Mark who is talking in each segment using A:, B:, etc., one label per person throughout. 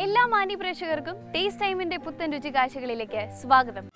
A: എല്ലാ മാന്യ പ്രേക്ഷകർക്കും ടേസ്റ്റ് ടൈമിന്റെ പുത്തൻ രുചി കാഴ്ചകളിലേക്ക് സ്വാഗതം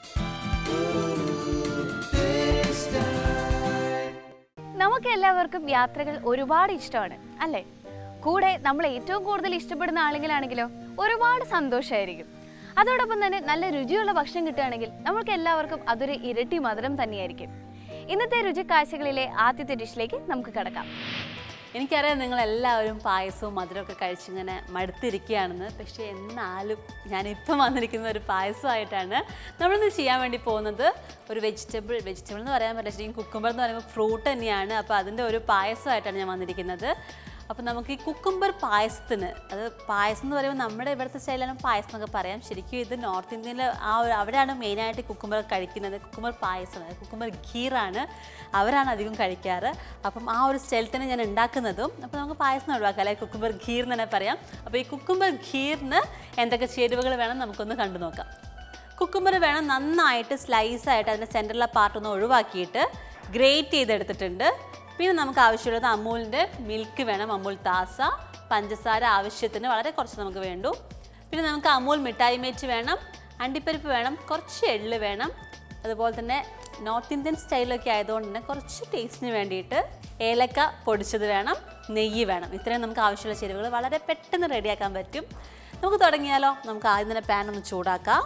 A: നമുക്ക് എല്ലാവർക്കും യാത്രകൾ ഒരുപാട് ഇഷ്ടമാണ് അല്ലേ കൂടെ നമ്മൾ ഏറ്റവും കൂടുതൽ ഇഷ്ടപ്പെടുന്ന ആളുകളാണെങ്കിലോ ഒരുപാട് സന്തോഷമായിരിക്കും അതോടൊപ്പം തന്നെ നല്ല രുചിയുള്ള ഭക്ഷണം കിട്ടുകയാണെങ്കിൽ നമ്മൾക്ക് എല്ലാവർക്കും അതൊരു ഇരട്ടി മധുരം തന്നെയായിരിക്കും ഇന്നത്തെ രുചി കാഴ്ചകളിലെ ആദ്യത്തെ ഡിഷിലേക്ക് നമുക്ക് കടക്കാം
B: എനിക്കറിയാം നിങ്ങൾ എല്ലാവരും പായസവും മധുരമൊക്കെ കഴിച്ചിങ്ങനെ മടുത്തിരിക്കുകയാണെന്ന് പക്ഷേ എന്നാലും ഞാനിപ്പം വന്നിരിക്കുന്ന ഒരു പായസമായിട്ടാണ് നമ്മളിന്ന് ചെയ്യാൻ വേണ്ടി പോകുന്നത് ഒരു വെജിറ്റബിൾ വെജിറ്റബിൾ എന്ന് പറയാൻ പറ്റില്ല ശരിക്കും കുക്കുംബർ എന്ന് പറയുമ്പോൾ ഫ്രൂട്ട് തന്നെയാണ് അപ്പോൾ അതിൻ്റെ ഒരു പായസമായിട്ടാണ് ഞാൻ വന്നിരിക്കുന്നത് അപ്പോൾ നമുക്ക് ഈ കുക്കുംബർ പായസത്തിന് അത് പായസം എന്ന് പറയുമ്പോൾ നമ്മുടെ ഇവിടുത്തെ സ്റ്റൈലാണ് പായസം എന്നൊക്കെ പറയാം ശരിക്കും ഇത് നോർത്ത് ഇന്ത്യയിൽ ആ ഒരു അവിടെയാണ് മെയിനായിട്ട് കുക്കുംബർ കഴിക്കുന്നത് കുക്കുംബർ പായസം അതായത് കുക്കുംബർ ഖീറാണ് അവരാണ് അധികം കഴിക്കാറ് അപ്പം ആ ഒരു സ്റ്റൈൽ തന്നെ ഞാൻ ഉണ്ടാക്കുന്നതും അപ്പോൾ നമുക്ക് പായസം ഒഴിവാക്കാം അല്ലെങ്കിൽ കുക്കുംബർ ഖീർ എന്ന് തന്നെ പറയാം അപ്പോൾ ഈ കുക്കുംബർ ഖീറിന് എന്തൊക്കെ ചേരുവകൾ വേണം നമുക്കൊന്ന് കണ്ടു നോക്കാം കുക്കുംബർ വേണം നന്നായിട്ട് സ്ലൈസ് ആയിട്ട് അതിൻ്റെ സെൻറ്ററിലെ പാർട്ട് ഒന്ന് ഒഴിവാക്കിയിട്ട് ഗ്രേറ്റ് ചെയ്തെടുത്തിട്ടുണ്ട് പിന്നെ നമുക്ക് ആവശ്യമുള്ളത് അമൂലിൻ്റെ മിൽക്ക് വേണം അമൂൽ താസ പഞ്ചസാര ആവശ്യത്തിന് വളരെ കുറച്ച് നമുക്ക് വേണ്ടു പിന്നെ നമുക്ക് അമൂൽ മിഠായി മേറ്റ് വേണം അണ്ടിപ്പരിപ്പ് വേണം കുറച്ച് എള്ള് വേണം അതുപോലെ തന്നെ നോർത്ത് ഇന്ത്യൻ സ്റ്റൈലൊക്കെ ആയതുകൊണ്ട് തന്നെ കുറച്ച് ടേസ്റ്റിന് വേണ്ടിയിട്ട് ഏലക്ക പൊടിച്ചത് വേണം നെയ്യ് വേണം ഇത്രയും നമുക്ക് ആവശ്യമുള്ള ചേരുവകൾ വളരെ പെട്ടെന്ന് റെഡിയാക്കാൻ പറ്റും നമുക്ക് തുടങ്ങിയാലോ നമുക്ക് ആദ്യം തന്നെ പാൻ ഒന്ന് ചൂടാക്കാം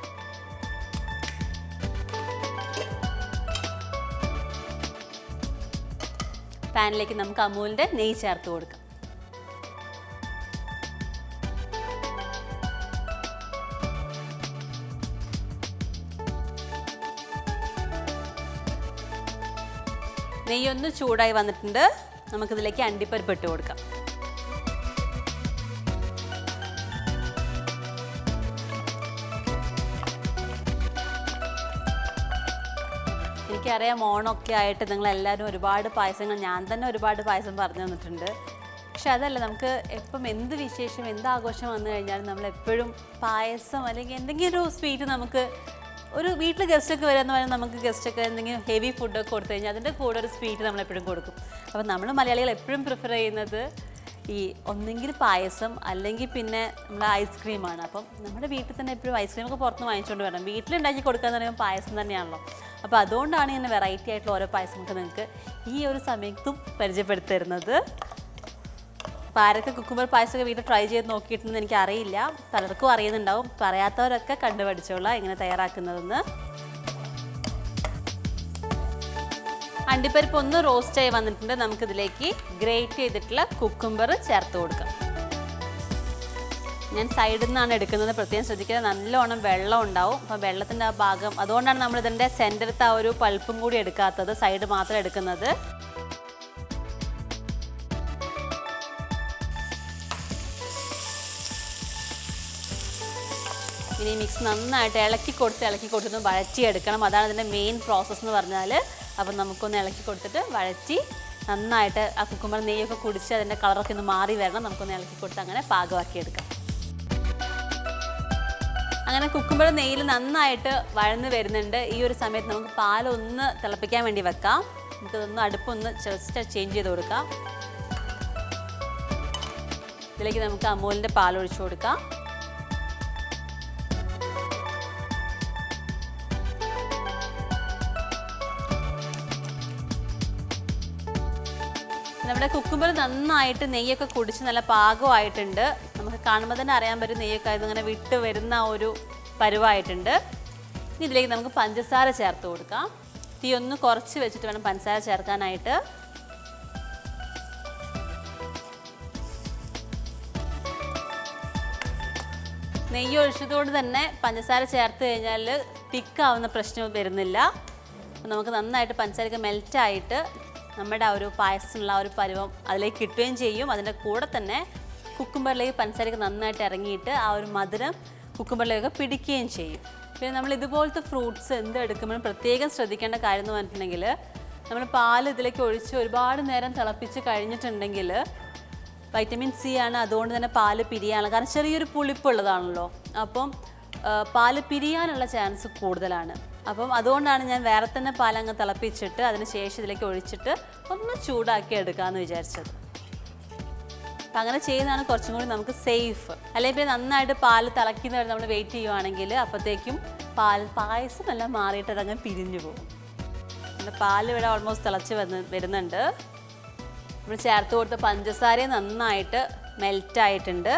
B: പാനിലേക്ക് നമുക്ക് അമൂലിൻ്റെ നെയ്യ് ചേർത്ത് കൊടുക്കാം നെയ്യൊന്ന് ചൂടായി വന്നിട്ടുണ്ട് നമുക്കിതിലേക്ക് അണ്ടിപ്പരിപ്പ് ഇട്ട് കൊടുക്കാം എനിക്കറിയാം ഓണമൊക്കെ ആയിട്ട് നിങ്ങൾ എല്ലാവരും ഒരുപാട് പായസങ്ങൾ ഞാൻ തന്നെ ഒരുപാട് പായസം പറഞ്ഞു തന്നിട്ടുണ്ട് പക്ഷെ അതല്ല നമുക്ക് എപ്പം എന്ത് വിശേഷം എന്ത് ആഘോഷം വന്നു കഴിഞ്ഞാലും നമ്മൾ എപ്പോഴും പായസം അല്ലെങ്കിൽ എന്തെങ്കിലും ഒരു സ്വീറ്റ് നമുക്ക് ഒരു വീട്ടിൽ ഗസ്റ്റൊക്കെ വരാമെന്ന് പറഞ്ഞാൽ നമുക്ക് ഗസ്റ്റൊക്കെ എന്തെങ്കിലും ഹെവി ഫുഡൊക്കെ കൊടുത്തു കഴിഞ്ഞാൽ അതിൻ്റെ കൂടെ ഒരു സ്വീറ്റ് നമ്മൾ എപ്പോഴും കൊടുക്കും അപ്പോൾ നമ്മൾ മലയാളികൾ എപ്പോഴും പ്രിഫർ ചെയ്യുന്നത് ഈ ഒന്നെങ്കിൽ പായസം അല്ലെങ്കിൽ പിന്നെ നമ്മുടെ ഐസ്ക്രീമാണ് അപ്പം നമ്മുടെ വീട്ടിൽ തന്നെ എപ്പോഴും ഐസ്ക്രീമൊക്കെ പുറത്തുനിന്ന് വാങ്ങിച്ചുകൊണ്ട് വരണം വീട്ടിലുണ്ടാക്കി കൊടുക്കുക എന്ന് പറയുമ്പോൾ പായസം തന്നെയാണല്ലോ അപ്പോൾ അതുകൊണ്ടാണ് ഇങ്ങനെ വെറൈറ്റി ആയിട്ടുള്ള ഓരോ പായസമൊക്കെ നിങ്ങൾക്ക് ഈ ഒരു സമയത്തും പരിചയപ്പെടുത്തി തരുന്നത് അപ്പോൾ ആരൊക്കെ കുക്കുമ്പർ പായസമൊക്കെ വീട്ടിൽ ട്രൈ ചെയ്ത് നോക്കിയിട്ടുണ്ടെന്ന് എനിക്ക് അറിയില്ല പലർക്കും അറിയുന്നുണ്ടാവും പറയാത്തവരൊക്കെ കണ്ടുപഠിച്ചോളാം എങ്ങനെ തയ്യാറാക്കുന്നതെന്ന് അണ്ടിപ്പരിപ്പ് ഒന്ന് റോസ്റ്റ് ആയി വന്നിട്ടുണ്ട് നമുക്കിതിലേക്ക് ഗ്രേറ്റ് ചെയ്തിട്ടുള്ള കുക്കുംബർ ചേർത്ത് കൊടുക്കാം ഞാൻ സൈഡിൽ നിന്നാണ് എടുക്കുന്നത് പ്രത്യേകം ശ്രദ്ധിക്കുക നല്ലോണം വെള്ളം ഉണ്ടാവും അപ്പം വെള്ളത്തിൻ്റെ ആ ഭാഗം അതുകൊണ്ടാണ് നമ്മൾ ഇതിൻ്റെ സെൻറ്ററത്തെ ആ ഒരു പൾപ്പും കൂടി എടുക്കാത്തത് സൈഡ് മാത്രം എടുക്കുന്നത് ഇനി മിക്സ് നന്നായിട്ട് ഇളക്കി കൊടുത്ത് ഇളക്കി കൊടുത്തിട്ട് വഴറ്റിയെടുക്കണം അതാണ് ഇതിൻ്റെ മെയിൻ പ്രോസസ്സ് എന്ന് പറഞ്ഞാൽ അപ്പം നമുക്കൊന്ന് ഇളക്കി കൊടുത്തിട്ട് വഴറ്റി നന്നായിട്ട് ആ കുക്കുമ്പർ നെയ്യൊക്കെ കുടിച്ച് അതിൻ്റെ കളറൊക്കെ ഒന്ന് മാറി വരണം നമുക്കൊന്ന് ഇളക്കി കൊടുത്ത് അങ്ങനെ പാകമാക്കി എടുക്കാം അങ്ങനെ കുക്കുമ്പർ നെയ്യിൽ നന്നായിട്ട് വഴന്ന് വരുന്നുണ്ട് ഈ ഒരു സമയത്ത് നമുക്ക് പാലൊന്ന് തിളപ്പിക്കാൻ വേണ്ടി വെക്കാം നമുക്കതൊന്ന് അടുപ്പൊന്ന് ജസ്റ്റ് ചേഞ്ച് ചെയ്ത് കൊടുക്കാം ഇതിലേക്ക് നമുക്ക് അമൂലിൻ്റെ പാൽ ഒഴിച്ചു കൊടുക്കാം നമ്മുടെ കുക്കുമ്പർ നന്നായിട്ട് നെയ്യൊക്കെ കുടിച്ച് നല്ല പാകമായിട്ടുണ്ട് നമുക്ക് കാണുമ്പോൾ തന്നെ അറിയാൻ പറ്റും നെയ്യൊക്കെ ആയത് ഇങ്ങനെ വിട്ട് വരുന്ന ഒരു പരുവായിട്ടുണ്ട് ഇനി ഇതിലേക്ക് നമുക്ക് പഞ്ചസാര ചേർത്ത് കൊടുക്കാം തീ ഒന്ന് കുറച്ച് വെച്ചിട്ട് വേണം പഞ്ചസാര ചേർക്കാനായിട്ട് നെയ്യ് ഒഴിച്ചതുകൊണ്ട് തന്നെ പഞ്ചസാര ചേർത്ത് കഴിഞ്ഞാൽ തിക്കാവുന്ന പ്രശ്നം വരുന്നില്ല അപ്പോൾ നമുക്ക് നന്നായിട്ട് പഞ്ചസാരയൊക്കെ മെൽറ്റായിട്ട് നമ്മുടെ ആ ഒരു പായസത്തിനുള്ള ആ ഒരു പരുവം അതിലേക്ക് കിട്ടുകയും ചെയ്യും അതിൻ്റെ കൂടെ തന്നെ കുക്കുംബറിലേക്ക് പഞ്ചസാരയൊക്കെ നന്നായിട്ട് ഇറങ്ങിയിട്ട് ആ ഒരു മധുരം കുക്കുംബറിലേക്ക് പിടിക്കുകയും ചെയ്യും പിന്നെ നമ്മൾ ഇതുപോലത്തെ ഫ്രൂട്ട്സ് എന്ത് എടുക്കുമ്പോഴും പ്രത്യേകം ശ്രദ്ധിക്കേണ്ട കാര്യം എന്ന് പറഞ്ഞിട്ടുണ്ടെങ്കിൽ നമ്മൾ പാൽ ഇതിലേക്ക് ഒഴിച്ച് ഒരുപാട് നേരം തിളപ്പിച്ച് കഴിഞ്ഞിട്ടുണ്ടെങ്കിൽ വൈറ്റമിൻ സി ആണ് അതുകൊണ്ട് തന്നെ പാല് പിരിയാനുള്ള കാരണം ചെറിയൊരു പുളിപ്പുള്ളതാണല്ലോ അപ്പം ആ, പാല് പിരിയാനുള്ള ചാൻസ് കൂടുതലാണ് അപ്പം അതുകൊണ്ടാണ് ഞാൻ വേറെ തന്നെ പാലങ്ങ് തിളപ്പിച്ചിട്ട് അതിന് ശേഷം ഇതിലേക്ക് ഒഴിച്ചിട്ട് ഒന്ന് ചൂടാക്കി എടുക്കാമെന്ന് വിചാരിച്ചത് അപ്പം അങ്ങനെ ചെയ്യുന്നതാണ് കുറച്ചും കൂടി നമുക്ക് സേഫ് അല്ലെങ്കിൽ പിന്നെ നന്നായിട്ട് പാല് തിളയ്ക്കുന്നവരെ നമ്മൾ വെയിറ്റ് ചെയ്യുവാണെങ്കിൽ അപ്പോഴത്തേക്കും പാൽ പായസം എല്ലാം മാറിയിട്ട് അതങ്ങ് പിരിഞ്ഞു പോകും നമ്മുടെ പാല് ഇവിടെ ഓൾമോസ്റ്റ് തിളച്ച് വന്ന് വരുന്നുണ്ട് നമ്മൾ ചേർത്ത് കൊടുത്ത പഞ്ചസാര നന്നായിട്ട് മെൽറ്റ് ആയിട്ടുണ്ട്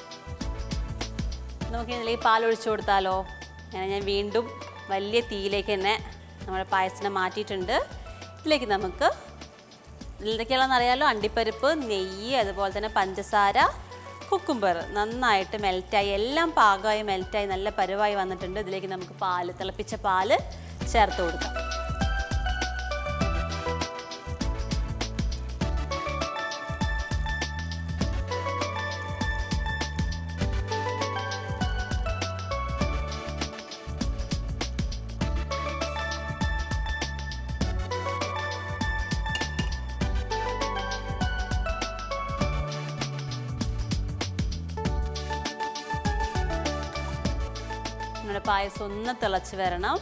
B: നമുക്ക് ഇതിലേക്ക് പാൽ ഒഴിച്ചു കൊടുത്താലോ അങ്ങനെ ഞാൻ വീണ്ടും വലിയ തീയിലേക്ക് തന്നെ നമ്മുടെ പായസത്തിനെ മാറ്റിയിട്ടുണ്ട് ഇതിലേക്ക് നമുക്ക് ഇതിലേക്കുള്ളതെന്ന് അറിയാലോ അണ്ടിപ്പരിപ്പ് നെയ്യ് അതുപോലെ തന്നെ പഞ്ചസാര കുക്കുംബർ നന്നായിട്ട് മെൽറ്റായി എല്ലാം പാകമായി മെൽറ്റായി നല്ല പരുവായി വന്നിട്ടുണ്ട് ഇതിലേക്ക് നമുക്ക് പാല് തിളപ്പിച്ച പാല് ചേർത്ത് കൊടുക്കാം നമ്മുടെ പായസം ഒന്ന് തിളച്ച് വരണം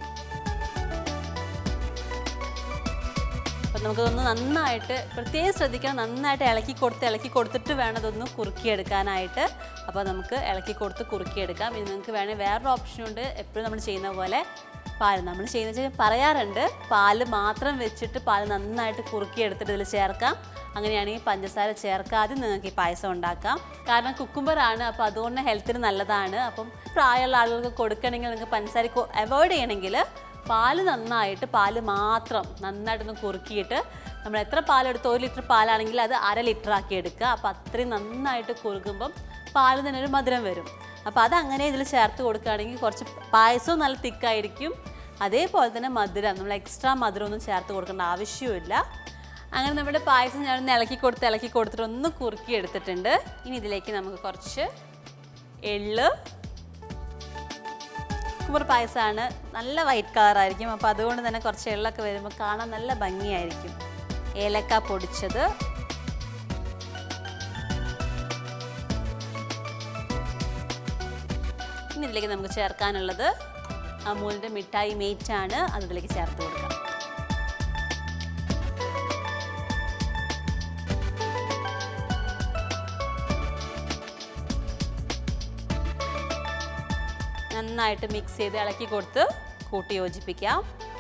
B: അപ്പം നമുക്കതൊന്ന് നന്നായിട്ട് പ്രത്യേകം ശ്രദ്ധിക്കണം നന്നായിട്ട് ഇളക്കി കൊടുത്ത് ഇളക്കി കൊടുത്തിട്ട് വേണം അതൊന്ന് കുറുക്കിയെടുക്കാനായിട്ട് അപ്പോൾ നമുക്ക് ഇളക്കി കൊടുത്ത് കുറുക്കിയെടുക്കാം ഇനി നിങ്ങൾക്ക് വേണമെങ്കിൽ വേറൊരു ഓപ്ഷനുണ്ട് എപ്പോഴും നമ്മൾ ചെയ്യുന്ന പോലെ പാല് നമ്മൾ ചെയ്യുന്ന വെച്ചാൽ പറയാറുണ്ട് പാല് മാത്രം വെച്ചിട്ട് പാല് നന്നായിട്ട് കുറുക്കിയെടുത്തിട്ട് ഇതിൽ ചേർക്കാം അങ്ങനെയാണെങ്കിൽ പഞ്ചസാര ചേർക്കാതെ നിങ്ങൾക്ക് ഈ പായസം ഉണ്ടാക്കാം കാരണം കുക്കുംബറാണ് അപ്പോൾ അതുകൊണ്ട് ഹെൽത്തിന് നല്ലതാണ് അപ്പം പ്രായമുള്ള ആളുകൾക്ക് കൊടുക്കണമെങ്കിൽ നിങ്ങൾക്ക് പഞ്ചസാര അവോയ്ഡ് ചെയ്യണമെങ്കിൽ പാല് നന്നായിട്ട് പാല് മാത്രം നന്നായിട്ടൊന്ന് കുറുക്കിയിട്ട് നമ്മൾ എത്ര പാലെടുത്ത് ഒരു ലിറ്റർ പാലാണെങ്കിൽ അത് അര ലിറ്റർ ആക്കി എടുക്കുക അപ്പോൾ അത്രയും നന്നായിട്ട് കുറുകുമ്പം പാല് തന്നെ ഒരു മധുരം വരും അപ്പോൾ അത് അങ്ങനെ ഇതിൽ ചേർത്ത് കൊടുക്കുകയാണെങ്കിൽ കുറച്ച് പായസവും നല്ല തിക്കായിരിക്കും അതേപോലെ തന്നെ മധുരം നമ്മൾ എക്സ്ട്രാ മധുരം ഒന്നും ചേർത്ത് കൊടുക്കേണ്ട ആവശ്യമില്ല അങ്ങനെ നമ്മുടെ പായസം ഞാൻ ഇളക്കി കൊടുത്ത് ഇളക്കി കൊടുത്തിട്ട് ഒന്ന് കുറുക്കി എടുത്തിട്ടുണ്ട് ഇനി ഇതിലേക്ക് നമുക്ക് കുറച്ച് എള്ള് കുമ്പർ പായസമാണ് നല്ല വൈറ്റ് കളറായിരിക്കും അപ്പോൾ അതുകൊണ്ട് തന്നെ കുറച്ച് എള്ളൊക്കെ വരുമ്പോൾ കാണാൻ നല്ല ഭംഗിയായിരിക്കും ഏലക്ക പൊടിച്ചത് ഇനി ഇതിലേക്ക് നമുക്ക് ചേർക്കാനുള്ളത് അമൂലിൻ്റെ മിഠായി മേറ്റ് ആണ് അത് ഇതിലേക്ക് ചേർത്ത് കൊടുക്കാം നന്നായിട്ട് മിക്സ് ചെയ്ത് ഇളക്കി കൊടുത്ത് കൂട്ടി യോജിപ്പിക്കാം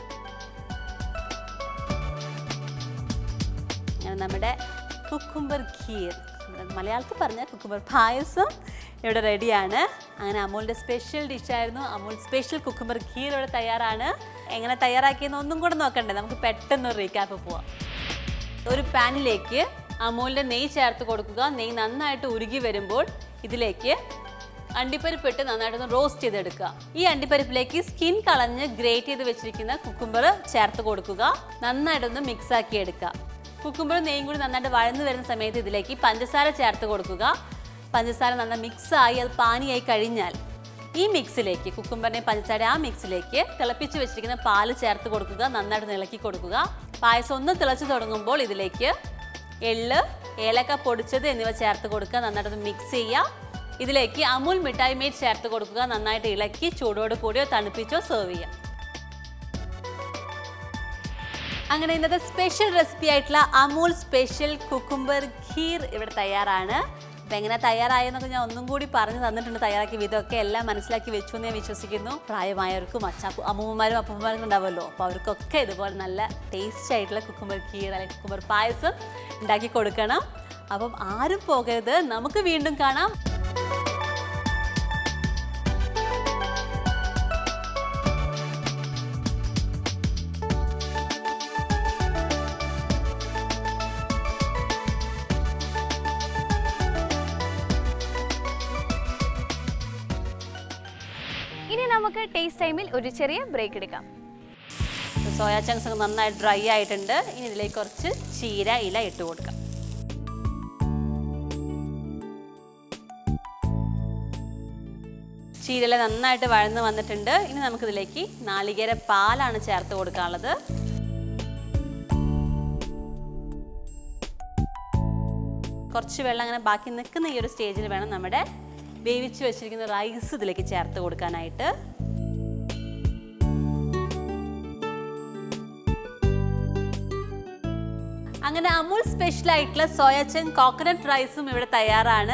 B: അങ്ങനെ നമ്മുടെ കുക്കുംബർ ഖീർ നമ്മുടെ മലയാളത്തിൽ പറഞ്ഞ കുക്കുംബർ പായസം ഇവിടെ റെഡിയാണ് അങ്ങനെ അമൂലിൻ്റെ സ്പെഷ്യൽ ഡിഷായിരുന്നു അമൂൽ സ്പെഷ്യൽ കുക്കുംബർ ഖീർ ഇവിടെ തയ്യാറാണ് എങ്ങനെ തയ്യാറാക്കിയെന്ന് ഒന്നും കൂടെ നോക്കണ്ടേ നമുക്ക് പെട്ടെന്ന് ഒരു റീക്യാപ്പ് പോവാം ഒരു പാനിലേക്ക് അമൂലിൻ്റെ നെയ്യ് ചേർത്ത് കൊടുക്കുക നെയ്യ് നന്നായിട്ട് ഉരുകി വരുമ്പോൾ ഇതിലേക്ക് അണ്ടിപ്പരിപ്പ് ഇട്ട് നന്നായിട്ടൊന്ന് റോസ്റ്റ് ചെയ്തെടുക്കുക ഈ അണ്ടിപ്പരിപ്പിലേക്ക് സ്കിൻ കളഞ്ഞ് ഗ്രേറ്റ് ചെയ്ത് വെച്ചിരിക്കുന്ന കുക്കുംബർ ചേർത്ത് കൊടുക്കുക നന്നായിട്ടൊന്ന് മിക്സ് ആക്കി എടുക്കുക കുക്കുംബർ നെയ്യും കൂടി നന്നായിട്ട് വഴന്നു വരുന്ന സമയത്ത് ഇതിലേക്ക് പഞ്ചസാര ചേർത്ത് കൊടുക്കുക പഞ്ചസാര നന്നായി മിക്സ് ആയി അത് പാനിയായി കഴിഞ്ഞാൽ ഈ മിക്സിലേക്ക് കുക്കുംബറിനെ പഞ്ചസാര ആ മിക്സിലേക്ക് തിളപ്പിച്ച് വെച്ചിരിക്കുന്ന പാല് ചേർത്ത് കൊടുക്കുക നന്നായിട്ട് ഇളക്കി കൊടുക്കുക പായസം ഒന്ന് തിളച്ച് തുടങ്ങുമ്പോൾ ഇതിലേക്ക് എള്ള് ഏലക്ക പൊടിച്ചത് എന്നിവ ചേർത്ത് കൊടുക്കുക നന്നായിട്ട് മിക്സ് ചെയ്യുക ഇതിലേക്ക് അമൂൽ മിഠായി മേറ്റ് ചേർത്ത് കൊടുക്കുക നന്നായിട്ട് ഇളക്കി ചൂടോട് കൂടിയോ തണുപ്പിച്ചോ സെർവ് ചെയ്യാം അങ്ങനെ ഇന്നത്തെ സ്പെഷ്യൽ റെസിപ്പി ആയിട്ടുള്ള അമൂൽ സ്പെഷ്യൽ കുക്കുംബർ ഖീർ ഇവിടെ തയ്യാറാണ് അപ്പം എങ്ങനെ തയ്യാറായെന്നൊക്കെ ഞാൻ ഒന്നും കൂടി പറഞ്ഞു തന്നിട്ടുണ്ട് തയ്യാറാക്കിയ വിധമൊക്കെ എല്ലാം മനസ്സിലാക്കി വെച്ചു എന്ന് ഞാൻ വിശ്വസിക്കുന്നു പ്രായമായവർക്കും അച്ഛാ അമ്മൂമ്മമാരും അപ്പൂമ്മമാരും ഉണ്ടാവുമല്ലോ അപ്പോൾ അവർക്കൊക്കെ ഇതുപോലെ നല്ല ടേസ്റ്റി ആയിട്ടുള്ള കുക്കുംബർ ഖീർ അല്ലെങ്കിൽ കുക്കുംബർ പായസം ഉണ്ടാക്കി കൊടുക്കണം അപ്പം ആരും പോകരുത് നമുക്ക് വീണ്ടും കാണാം
A: ഇനി നമുക്ക് ടേസ്റ്റ് ടൈമിൽ ഒരു ചെറിയ ബ്രേക്ക് എടുക്കാം
B: സോയാ ചങ്ക്സ് ഒക്കെ നന്നായി ഡ്രൈ ആയിട്ടുണ്ട് ഇനി ഇതിലേക്ക് കുറച്ച് ചീര ഇല ഇട്ട് കൊടുക്കാം ചീരയില നന്നായിട്ട് വഴന്ന് വന്നിട്ടുണ്ട് ഇനി നമുക്കിതിലേക്ക് നാളികേര പാലാണ് ചേർത്ത് കൊടുക്കാനുള്ളത് കുറച്ച് വെള്ളം അങ്ങനെ ബാക്കി നിൽക്കുന്ന ഈ ഒരു സ്റ്റേജിൽ വേണം നമ്മുടെ വേവിച്ച് വെച്ചിരിക്കുന്ന റൈസ് ഇതിലേക്ക് ചേർത്ത് കൊടുക്കാനായിട്ട് അങ്ങനെ അമൂൽ സ്പെഷ്യൽ ആയിട്ടുള്ള സോയച്ചൻ കോക്കനട്ട് റൈസും ഇവിടെ തയ്യാറാണ്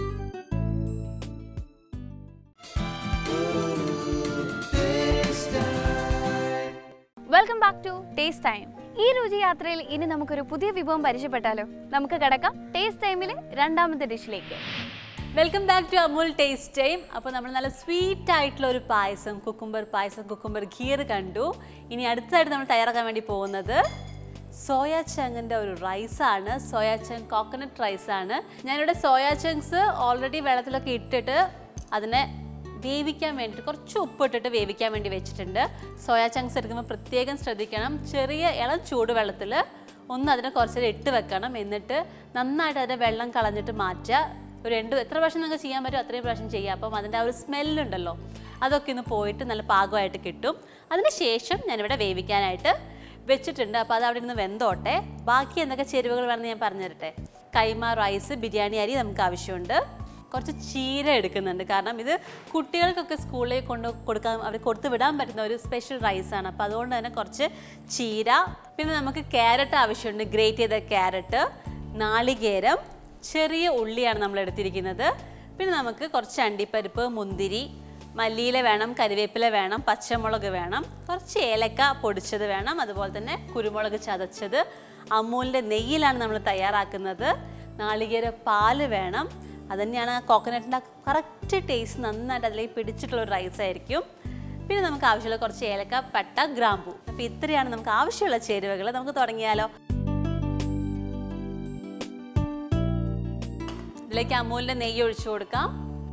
A: welcome back to taste time ഈ രുചി യാത്രയിൽ ഇനി നമുക്കൊരു പുതിയ വിഭവം പരിചയപ്പെട്ടാലോ നമുക്ക് കിടക്കാം ടേസ്റ്റ് ടൈമിലെ രണ്ടാമത്തെ ഡിഷിലേക്ക്
B: welcome back to Amul taste time അപ്പോൾ നമ്മൾ നല്ല സ്വീറ്റ് ആയിട്ടുള്ള ഒരു പായസം കുക്കുംബർ പായസം കുക്കുംബർ ഖീർ കണ്ടു ഇനി അടുത്തതായിട്ട് നമ്മൾ തയ്യാറാക്കാൻ വേണ്ടി പോകുന്നത് സോയ ചങ്ങിൻ്റെ ഒരു റൈസാണ് സോയ ചങ് കോക്കനട്ട് റൈസാണ് ഞാനിവിടെ സോയ ചങ്ക്സ് ഓൾറെഡി വെള്ളത്തിലൊക്കെ ഇട്ടിട്ട് അതിനെ വേവിക്കാൻ വേണ്ടിയിട്ട് കുറച്ച് ഉപ്പിട്ടിട്ട് വേവിക്കാൻ വേണ്ടി വെച്ചിട്ടുണ്ട് സോയാ ചങ്ക്സ് എടുക്കുമ്പോൾ പ്രത്യേകം ശ്രദ്ധിക്കണം ചെറിയ ഇളം ചൂടുവെള്ളത്തിൽ ഒന്ന് അതിനെ കുറച്ച് നേരം ഇട്ട് വെക്കണം എന്നിട്ട് നന്നായിട്ട് അതിൻ്റെ വെള്ളം കളഞ്ഞിട്ട് മാറ്റുക ഒരു രണ്ട് എത്ര പ്രാവശ്യം നിങ്ങൾക്ക് ചെയ്യാൻ പറ്റും അത്രയും പ്രാവശ്യം ചെയ്യുക അപ്പം അതിൻ്റെ ആ ഒരു സ്മെല്ലുണ്ടല്ലോ അതൊക്കെ ഒന്ന് പോയിട്ട് നല്ല പാകമായിട്ട് കിട്ടും അതിന് ശേഷം ഞാനിവിടെ വേവിക്കാനായിട്ട് വെച്ചിട്ടുണ്ട് അപ്പോൾ അത് അവിടെ നിന്ന് വെന്തോട്ടെ ബാക്കി എന്തൊക്കെ ചേരുവകൾ വേണമെന്ന് ഞാൻ പറഞ്ഞു തരട്ടെ കൈമ റൈസ് ബിരിയാണി അരി നമുക്ക് ആവശ്യമുണ്ട് കുറച്ച് ചീര എടുക്കുന്നുണ്ട് കാരണം ഇത് കുട്ടികൾക്കൊക്കെ സ്കൂളിൽ കൊണ്ട് കൊടുക്കാൻ അവർ കൊടുത്തു വിടാൻ പറ്റുന്ന ഒരു സ്പെഷ്യൽ റൈസാണ് അപ്പോൾ അതുകൊണ്ട് തന്നെ കുറച്ച് ചീര പിന്നെ നമുക്ക് ക്യാരറ്റ് ആവശ്യമുണ്ട് ഗ്രേറ്റ് ചെയ്ത ക്യാരറ്റ് നാളികേരം ചെറിയ ഉള്ളിയാണ് നമ്മൾ എടുത്തിരിക്കുന്നത് പിന്നെ നമുക്ക് കുറച്ച് അണ്ടിപ്പരിപ്പ് മുന്തിരി മല്ലിയില വേണം കരിവേപ്പില വേണം പച്ചമുളക് വേണം കുറച്ച് ഏലക്ക പൊടിച്ചത് വേണം അതുപോലെ തന്നെ കുരുമുളക് ചതച്ചത് അമൂലിൻ്റെ നെയ്യിലാണ് നമ്മൾ തയ്യാറാക്കുന്നത് നാളികേര പാല് വേണം അതുതന്നെയാണ് കോക്കനട്ടിൻ്റെ കറക്റ്റ് ടേസ്റ്റ് നന്നായിട്ട് അതിലേക്ക് പിടിച്ചിട്ടുള്ള ഒരു റൈസ് ആയിരിക്കും പിന്നെ നമുക്ക് ആവശ്യമുള്ള കുറച്ച് ഏലക്ക പട്ട ഗ്രാമ്പു അപ്പോൾ ഇത്രയാണ് നമുക്ക് ആവശ്യമുള്ള ചേരുവകൾ നമുക്ക് തുടങ്ങിയാലോ ഇതിലേക്ക് അമൂലിൻ്റെ നെയ്യ് ഒഴിച്ചു കൊടുക്കാം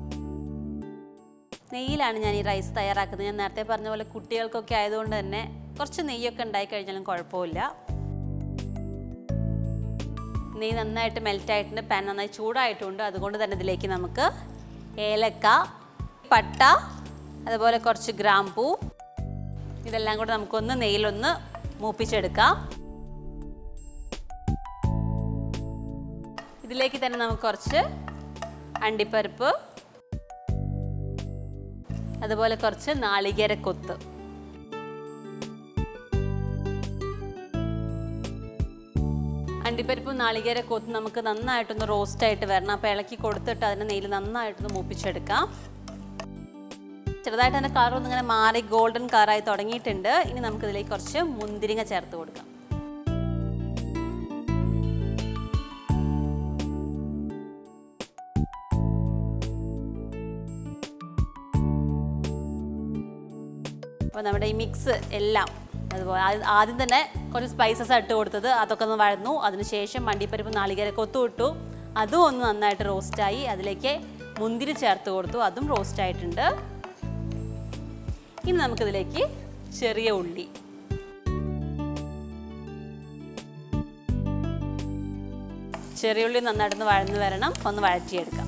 B: നെയ്യിലാണ് ഞാൻ ഈ റൈസ് തയ്യാറാക്കുന്നത് ഞാൻ നേരത്തെ പറഞ്ഞ പോലെ കുട്ടികൾക്കൊക്കെ ആയതുകൊണ്ട് തന്നെ കുറച്ച് നെയ്യൊക്കെ ഉണ്ടായി കഴിഞ്ഞാലും കുഴപ്പമില്ല നെയ്യ് നന്നായിട്ട് മെൽറ്റ് ആയിട്ടുണ്ട് പാൻ നന്നായി ചൂടായിട്ടുണ്ട് അതുകൊണ്ട് തന്നെ ഇതിലേക്ക് നമുക്ക് ഏലക്ക പട്ട അതുപോലെ കുറച്ച് ഗ്രാമ്പൂ ഇതെല്ലാം കൂടെ നമുക്കൊന്ന് നെയ്യിലൊന്ന് മൂപ്പിച്ചെടുക്കാം ഇതിലേക്ക് തന്നെ നമുക്ക് കുറച്ച് അണ്ടിപ്പരിപ്പ് അതുപോലെ കുറച്ച് നാളികേര കൊത്ത് അണ്ടിപ്പരിപ്പും നാളികേര കൊത്ത് നമുക്ക് നന്നായിട്ടൊന്ന് റോസ്റ്റ് ആയിട്ട് വരണം അപ്പോൾ ഇളക്കി കൊടുത്തിട്ട് അതിനെ നെയ്യിൽ നന്നായിട്ടൊന്ന് മൂപ്പിച്ചെടുക്കാം ചെറുതായിട്ട് അതിൻ്റെ കളർ ഒന്ന് ഇങ്ങനെ മാറി ഗോൾഡൻ കളറായി തുടങ്ങിയിട്ടുണ്ട് ഇനി നമുക്കിതിലേക്ക് കുറച്ച് മുന്തിരിങ്ങ ചേർത്ത് കൊടുക്കാം അപ്പോൾ നമ്മുടെ ഈ മിക്സ് എല്ലാം അതുപോലെ ആ- ആദ്യം തന്നെ കുറച്ച് സ്പൈസസ് ഇട്ട് കൊടുത്തത് അതൊക്കെ ഒന്ന് വഴന്നു അതിനുശേഷം മണ്ടിപ്പരിപ്പ് നാളികേര കൊത്തു ഇട്ടു അതും ഒന്ന് നന്നായിട്ട് റോസ്റ്റായി അതിലേക്ക് മുന്തിരി ചേർത്ത് കൊടുത്തു അതും റോസ്റ്റ് ആയിട്ടുണ്ട് ഇനി നമുക്കിതിലേക്ക് ചെറിയ ഉള്ളി ചെറിയ ഉള്ളി നന്നായിട്ടൊന്ന് വഴന്ന് വരണം ഒന്ന് വഴറ്റിയെടുക്കാം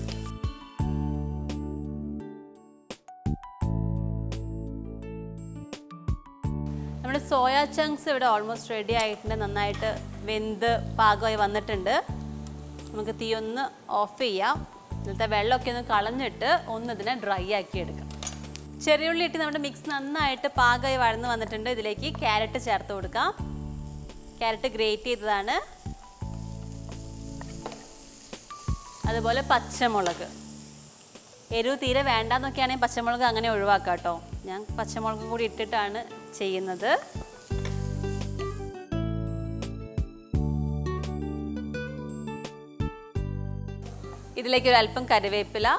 B: നമ്മുടെ സോയ ചങ്ക്സ് ഇവിടെ ഓൾമോസ്റ്റ് റെഡി ആയിട്ടുണ്ട് നന്നായിട്ട് വെന്ത് പാകമായി വന്നിട്ടുണ്ട് നമുക്ക് തീ ഒന്ന് ഓഫ് ചെയ്യാം ഇന്നത്തെ വെള്ളമൊക്കെ ഒന്ന് കളഞ്ഞിട്ട് ഒന്ന് ഇതിനെ ഡ്രൈ ആക്കി എടുക്കാം ചെറിയുള്ളി ഇട്ട് നമ്മുടെ മിക്സ് നന്നായിട്ട് പാകമായി വഴന്ന് വന്നിട്ടുണ്ട് ഇതിലേക്ക് ക്യാരറ്റ് ചേർത്ത് കൊടുക്കാം ക്യാരറ്റ് ഗ്രേറ്റ് ചെയ്തതാണ് അതുപോലെ പച്ചമുളക് എരിവ് തീരെ വേണ്ടാന്നൊക്കെയാണെങ്കിൽ പച്ചമുളക് അങ്ങനെ ഒഴിവാക്കാം കേട്ടോ ഞാൻ പച്ചമുളകും കൂടി ഇട്ടിട്ടാണ് ചെയ്യുന്നത് ഇതിലേക്ക് ഒരു അല്പം കറിവേപ്പില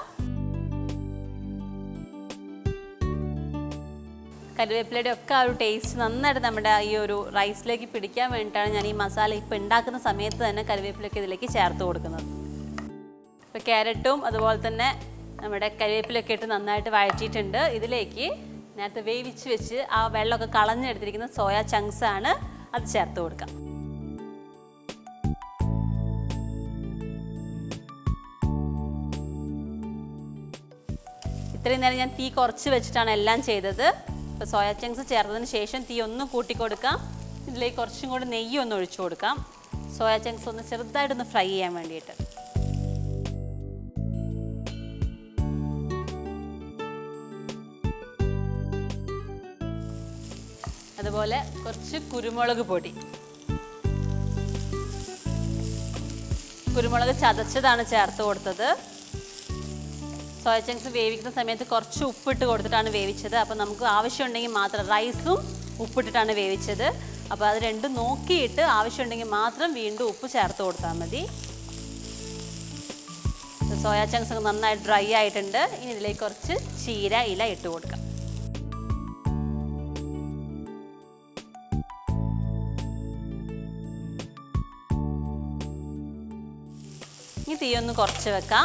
B: കറിവേപ്പിലയുടെ ഒക്കെ ആ ഒരു ടേസ്റ്റ് നന്നായിട്ട് നമ്മുടെ ഈ ഒരു റൈസിലേക്ക് പിടിക്കാൻ വേണ്ടിയിട്ടാണ് ഞാൻ ഈ മസാല ഇപ്പം ഉണ്ടാക്കുന്ന സമയത്ത് തന്നെ കറിവേപ്പിലൊക്കെ ഇതിലേക്ക് ചേർത്ത് കൊടുക്കുന്നത് ഇപ്പോൾ ക്യാരറ്റും അതുപോലെ തന്നെ നമ്മുടെ കരിവേപ്പിലൊക്കെ ഇട്ട് നന്നായിട്ട് വഴറ്റിയിട്ടുണ്ട് ഇതിലേക്ക് നേരത്തെ വേവിച്ച് വെച്ച് ആ വെള്ളമൊക്കെ കളഞ്ഞെടുത്തിരിക്കുന്ന സോയ ചങ്ക്സ് ആണ് അത് ചേർത്ത് കൊടുക്കാം ഇത്രയും നേരം ഞാൻ തീ കുറച്ച് വെച്ചിട്ടാണ് എല്ലാം ചെയ്തത് ഇപ്പോൾ സോയ ചങ്ക്സ് ചേർത്തതിന് ശേഷം തീ ഒന്ന് കൂട്ടി കൊടുക്കാം ഇതിലേക്ക് കുറച്ചും കൂടി നെയ്യ് ഒന്ന് ഒഴിച്ചു കൊടുക്കാം സോയ ചങ്ക്സ് ഒന്ന് ചെറുതായിട്ടൊന്ന് ഫ്രൈ ചെയ്യാൻ വേണ്ടിയിട്ട് അതുപോലെ കുറച്ച് കുരുമുളക് പൊടി കുരുമുളക് ചതച്ചതാണ് ചേർത്ത് കൊടുത്തത് സോയ ചങ്ക്സ് വേവിക്കുന്ന സമയത്ത് കുറച്ച് ഉപ്പിട്ട് കൊടുത്തിട്ടാണ് വേവിച്ചത് അപ്പോൾ നമുക്ക് ആവശ്യമുണ്ടെങ്കിൽ മാത്രം റൈസും ഉപ്പിട്ടിട്ടാണ് വേവിച്ചത് അപ്പോൾ അത് രണ്ടും നോക്കിയിട്ട് ആവശ്യമുണ്ടെങ്കിൽ മാത്രം വീണ്ടും ഉപ്പ് ചേർത്ത് കൊടുത്താൽ മതി സോയ ചങ്ക്സ് ഒക്കെ നന്നായി ഡ്രൈ ആയിട്ടുണ്ട് ഇനി ഇതിലേക്ക് കുറച്ച് ചീര ഇല ഇട്ട് കൊടുക്കാം ഇനി തീ ഒന്ന് കുറച്ച് വെക്കാം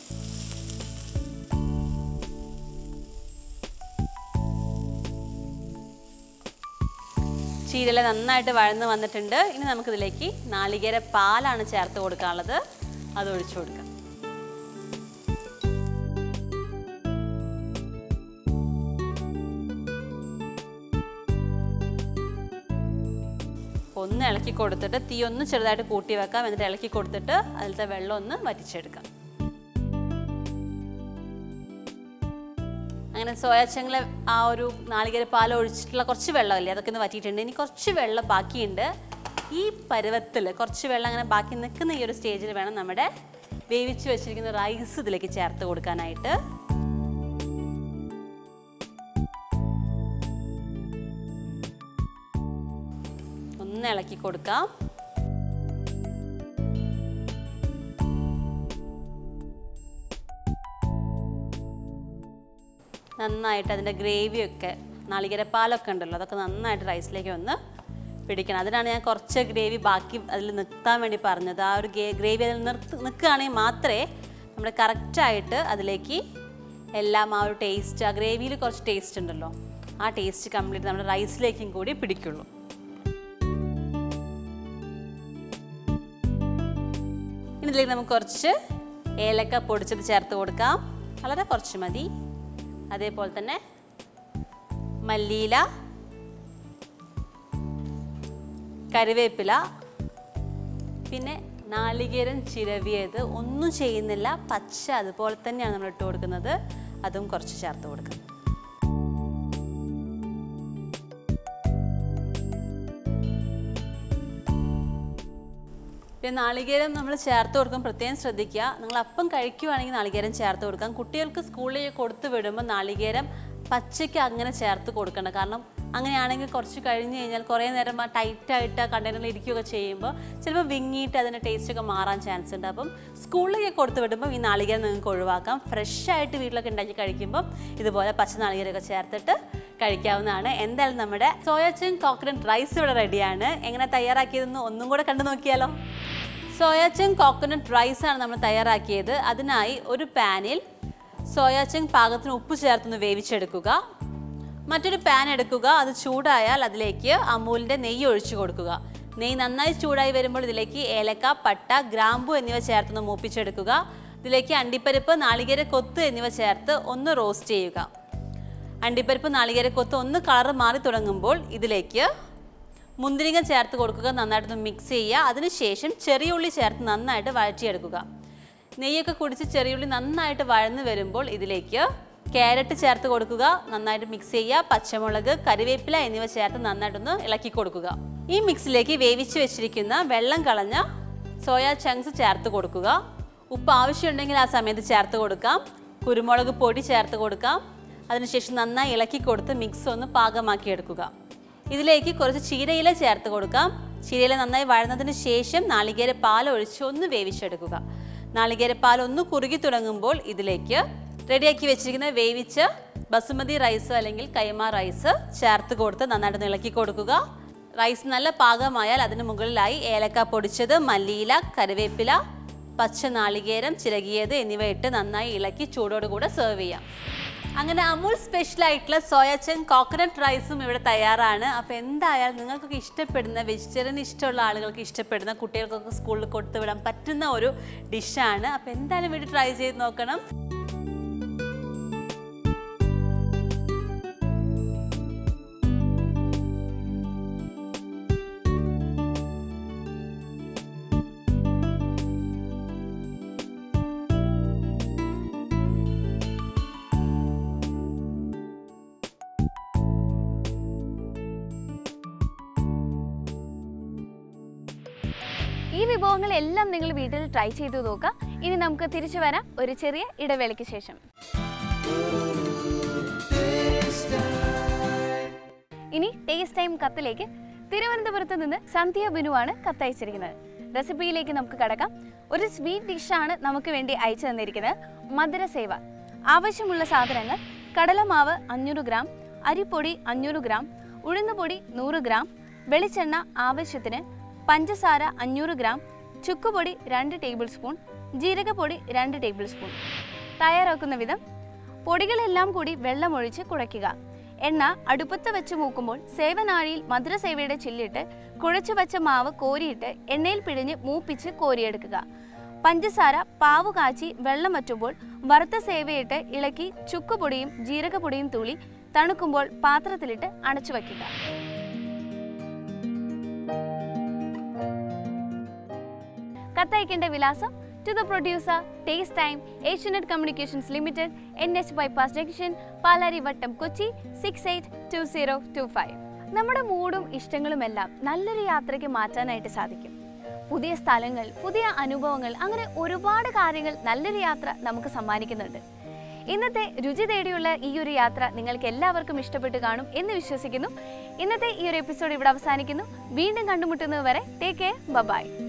B: ചീരല നന്നായിട്ട് വഴന്ന് വന്നിട്ടുണ്ട് ഇനി നമുക്കിതിലേക്ക് നാളികേര പാലാണ് ചേർത്ത് കൊടുക്കാനുള്ളത് അത് ഒഴിച്ചു കൊടുക്കാം ഒന്ന് ഇളക്കി കൊടുത്തിട്ട് തീ ഒന്ന് ചെറുതായിട്ട് കൂട്ടി വെക്കാം എന്നിട്ട് ഇളക്കി കൊടുത്തിട്ട് അതിലത്തെ വെള്ളം ഒന്ന് വറ്റിച്ചെടുക്കാം അങ്ങനെ സോയാച്ചങ്ങളെ ആ ഒരു നാളികേര പാൽ ഒഴിച്ചിട്ടുള്ള കുറച്ച് വെള്ളമല്ലേ അതൊക്കെ ഒന്ന് വറ്റിയിട്ടുണ്ട് ഇനി കുറച്ച് വെള്ളം ബാക്കിയുണ്ട് ഈ പരുവത്തിൽ കുറച്ച് വെള്ളം അങ്ങനെ ബാക്കി നിൽക്കുന്ന ഈ ഒരു സ്റ്റേജിൽ വേണം നമ്മുടെ വേവിച്ച് വെച്ചിരിക്കുന്ന റൈസ് ഇതിലേക്ക് ചേർത്ത് കൊടുക്കാനായിട്ട് ഒന്ന് ഇളക്കി കൊടുക്കാം നന്നായിട്ട് അതിൻ്റെ ഗ്രേവിയൊക്കെ നാളികേരപ്പാലൊക്കെ ഉണ്ടല്ലോ അതൊക്കെ നന്നായിട്ട് റൈസിലേക്ക് ഒന്ന് പിടിക്കണം അതിനാണ് ഞാൻ കുറച്ച് ഗ്രേവി ബാക്കി അതിൽ നിർത്താൻ വേണ്ടി പറഞ്ഞത് ആ ഒരു ഗ്രേവി അതിൽ നിർത്ത് നിൽക്കുകയാണെങ്കിൽ മാത്രമേ നമ്മൾ കറക്റ്റായിട്ട് അതിലേക്ക് എല്ലാം ആ ഒരു ടേസ്റ്റ് ആ ഗ്രേവിയിൽ കുറച്ച് ടേസ്റ്റ് ഉണ്ടല്ലോ ആ ടേസ്റ്റ് കംപ്ലീറ്റ് നമ്മുടെ റൈസിലേക്കും കൂടി പിടിക്കുള്ളൂ ഇനി ഇതിലേക്ക് നമുക്ക് കുറച്ച് ഏലക്ക പൊടിച്ചത് ചേർത്ത് കൊടുക്കാം വളരെ കുറച്ച് മതി അതേപോലെ തന്നെ മല്ലിയില കറിവേപ്പില പിന്നെ നാളികേരം ചിരവിയത് ഒന്നും ചെയ്യുന്നില്ല പച്ച അതുപോലെ തന്നെയാണ് നമ്മൾ ഇട്ട് കൊടുക്കുന്നത് അതും കുറച്ച് ചേർത്ത് കൊടുക്കാം പിന്നെ നാളികേരം നമ്മൾ ചേർത്ത് കൊടുക്കാൻ പ്രത്യേകം ശ്രദ്ധിക്കുക നിങ്ങൾ അപ്പം കഴിക്കുവാണെങ്കിൽ നാളികേരം ചേർത്ത് കൊടുക്കാം കുട്ടികൾക്ക് സ്കൂളിൽ കൊടുത്തു വിടുമ്പോൾ നാളികേരം പച്ചയ്ക്ക് അങ്ങനെ ചേർത്ത് കൊടുക്കണം കാരണം അങ്ങനെയാണെങ്കിൽ കുറച്ച് കഴിഞ്ഞ് കഴിഞ്ഞാൽ കുറേ നേരം ആ ടൈറ്റായിട്ട് ആ കണ്ടെയ്നറിൽ ഇരിക്കുകയൊക്കെ ചെയ്യുമ്പോൾ ചിലപ്പോൾ വിങ്ങിയിട്ട് അതിൻ്റെ ടേസ്റ്റൊക്കെ മാറാൻ ചാൻസ് ഉണ്ട് അപ്പം സ്കൂളിലേക്ക് കൊടുത്തു വിടുമ്പോൾ ഈ നാളികേരം നിങ്ങൾക്ക് ഒഴിവാക്കാം ഫ്രഷ് ആയിട്ട് വീട്ടിലൊക്കെ ഉണ്ടാക്കി കഴിക്കുമ്പോൾ ഇതുപോലെ പച്ച നാളികേരമൊക്കെ ചേർത്തിട്ട് കഴിക്കാവുന്നതാണ് എന്തായാലും നമ്മുടെ സോയാച്ചൻ കോക്കനട്ട് റൈസ് ഇവിടെ റെഡിയാണ് എങ്ങനെ തയ്യാറാക്കിയതെന്ന് ഒന്നും കൂടെ കണ്ടു നോക്കിയാലോ സോയാച്ചൻ കോക്കനട്ട് റൈസ് ആണ് നമ്മൾ തയ്യാറാക്കിയത് അതിനായി ഒരു പാനിൽ സോയാച്ചൻ പാകത്തിന് ഉപ്പ് ചേർത്തൊന്ന് വേവിച്ചെടുക്കുക മറ്റൊരു പാൻ എടുക്കുക അത് ചൂടായാൽ അതിലേക്ക് അമൂലിൻ്റെ നെയ്യ് ഒഴിച്ചു കൊടുക്കുക നെയ്യ് നന്നായി ചൂടായി വരുമ്പോൾ ഇതിലേക്ക് ഏലക്ക പട്ട ഗ്രാമ്പു എന്നിവ ചേർത്തൊന്ന് മൂപ്പിച്ചെടുക്കുക ഇതിലേക്ക് അണ്ടിപ്പരിപ്പ് നാളികേര കൊത്ത് എന്നിവ ചേർത്ത് ഒന്ന് റോസ്റ്റ് ചെയ്യുക അണ്ടിപ്പരിപ്പ് നാളികേര കൊത്ത് ഒന്ന് കളർ മാറി തുടങ്ങുമ്പോൾ ഇതിലേക്ക് മുന്തിരിങ്ങ ചേർത്ത് കൊടുക്കുക നന്നായിട്ടൊന്ന് മിക്സ് ചെയ്യുക അതിനുശേഷം ചെറിയ ഉള്ളി ചേർത്ത് നന്നായിട്ട് വഴറ്റിയെടുക്കുക നെയ്യൊക്കെ കുടിച്ച് ചെറിയ ഉള്ളി നന്നായിട്ട് വഴന്ന് വരുമ്പോൾ ഇതിലേക്ക് ക്യാരറ്റ് ചേർത്ത് കൊടുക്കുക നന്നായിട്ട് മിക്സ് ചെയ്യുക പച്ചമുളക് കറിവേപ്പില എന്നിവ ചേർത്ത് നന്നായിട്ടൊന്ന് ഇളക്കി കൊടുക്കുക ഈ മിക്സിലേക്ക് വേവിച്ച് വെച്ചിരിക്കുന്ന വെള്ളം കളഞ്ഞ സോയാ ചങ്ക്സ് ചേർത്ത് കൊടുക്കുക ഉപ്പ് ആവശ്യമുണ്ടെങ്കിൽ ആ സമയത്ത് ചേർത്ത് കൊടുക്കാം കുരുമുളക് പൊടി ചേർത്ത് കൊടുക്കാം അതിനുശേഷം നന്നായി ഇളക്കി കൊടുത്ത് മിക്സ് ഒന്ന് പാകമാക്കി എടുക്കുക ഇതിലേക്ക് കുറച്ച് ചീരയില ചേർത്ത് കൊടുക്കാം ചീരയില നന്നായി വഴന്നതിന് ശേഷം നാളികേര പാൽ ഒഴിച്ച് ഒന്ന് വേവിച്ചെടുക്കുക നാളികേര പാൽ ഒന്ന് കുറുകി തുടങ്ങുമ്പോൾ ഇതിലേക്ക് റെഡിയാക്കി വെച്ചിരിക്കുന്ന വേവിച്ച ബസുമതി റൈസ് അല്ലെങ്കിൽ കൈമ റൈസ് ചേർത്ത് കൊടുത്ത് നന്നായിട്ട് ഇളക്കി കൊടുക്കുക റൈസ് നല്ല പാകമായാൽ അതിന് മുകളിലായി ഏലക്ക പൊടിച്ചത് മല്ലിയില കറിവേപ്പില പച്ച നാളികേരം ചിരകിയത് എന്നിവ ഇട്ട് നന്നായി ഇളക്കി ചൂടോടുകൂടെ സെർവ് ചെയ്യാം അങ്ങനെ അമൂൽ സ്പെഷ്യൽ ആയിട്ടുള്ള സോയച്ചൻ കോക്കനട്ട് റൈസും ഇവിടെ തയ്യാറാണ് അപ്പോൾ എന്തായാലും നിങ്ങൾക്കൊക്കെ ഇഷ്ടപ്പെടുന്ന വെജിറ്റേറിയൻ ഇഷ്ടമുള്ള ആളുകൾക്ക് ഇഷ്ടപ്പെടുന്ന കുട്ടികൾക്കൊക്കെ സ്കൂളിൽ കൊടുത്തു വിടാൻ പറ്റുന്ന ഒരു ഡിഷാണ് അപ്പോൾ എന്തായാലും വീട്ടിൽ ട്രൈ ചെയ്ത് നോക്കണം
A: ഈ വിഭവങ്ങളെല്ലാം നിങ്ങൾ വീട്ടിൽ ട്രൈ ചെയ്തു നോക്കുക ഇനി നമുക്ക് തിരിച്ചു വരാം ഒരു ചെറിയ ഇടവേളയ്ക്ക് ശേഷം ഇനി ടേസ്റ്റ് ടൈം കത്തിലേക്ക് തിരുവനന്തപുരത്ത് നിന്ന് സന്ധ്യ ബിനുവാണ് കത്തയച്ചിരിക്കുന്നത് റെസിപ്പിയിലേക്ക് നമുക്ക് കടക്കാം ഒരു സ്വീറ്റ് ഡിഷാണ് നമുക്ക് വേണ്ടി അയച്ചു തന്നിരിക്കുന്നത് മധുരസേവ ആവശ്യമുള്ള സാധനങ്ങൾ കടലമാവ് അഞ്ഞൂറ് ഗ്രാം അരിപ്പൊടി അഞ്ഞൂറ് ഗ്രാം ഉഴുന്നുപൊടി നൂറ് ഗ്രാം വെളിച്ചെണ്ണ ആവശ്യത്തിന് പഞ്ചസാര അഞ്ഞൂറ് ഗ്രാം ചുക്കുപൊടി രണ്ട് ടേബിൾ സ്പൂൺ ജീരകപ്പൊടി രണ്ട് ടേബിൾ സ്പൂൺ തയ്യാറാക്കുന്ന വിധം പൊടികളെല്ലാം കൂടി വെള്ളമൊഴിച്ച് കുഴയ്ക്കുക എണ്ണ അടുപ്പത്ത് വെച്ച് മൂക്കുമ്പോൾ സേവനാഴിയിൽ മധുരസേവയുടെ ചില്ലിട്ട് കുഴച്ചു വച്ച മാവ് കോരിയിട്ട് എണ്ണയിൽ പിഴിഞ്ഞ് മൂപ്പിച്ച് കോരിയെടുക്കുക പഞ്ചസാര പാവു കാച്ചി വെള്ളം വറ്റുമ്പോൾ വറുത്ത സേവയിട്ട് ഇളക്കി ചുക്കുപൊടിയും ജീരകപ്പൊടിയും തൂളി തണുക്കുമ്പോൾ പാത്രത്തിലിട്ട് അടച്ചു വയ്ക്കുക കത്തയക്കേണ്ട വിലാസം to the producer taste time Asianet communications limited N H bypass junction Palarivattom Kochi six eight two zero two five നമ്മുടെ മൂഡും ഇഷ്ടങ്ങളുമെല്ലാം നല്ലൊരു യാത്രയ്ക്ക് മാറ്റാനായിട്ട് സാധിക്കും പുതിയ സ്ഥലങ്ങൾ പുതിയ അനുഭവങ്ങൾ അങ്ങനെ ഒരുപാട് കാര്യങ്ങൾ നല്ലൊരു യാത്ര നമുക്ക് സമ്മാനിക്കുന്നുണ്ട് ഇന്നത്തെ രുചി തേടിയുള്ള ഈ ഒരു യാത്ര നിങ്ങൾക്ക് എല്ലാവർക്കും ഇഷ്ടപ്പെട്ട് കാണും എന്ന് വിശ്വസിക്കുന്നു ഇന്നത്തെ ഈ ഒരു എപ്പിസോഡ് ഇവിടെ അവസാനിക്കുന്നു വീണ്ടും കണ്ടുമുട്ടുന്നത് വരെ ടേക്ക് കെയർ ബൈ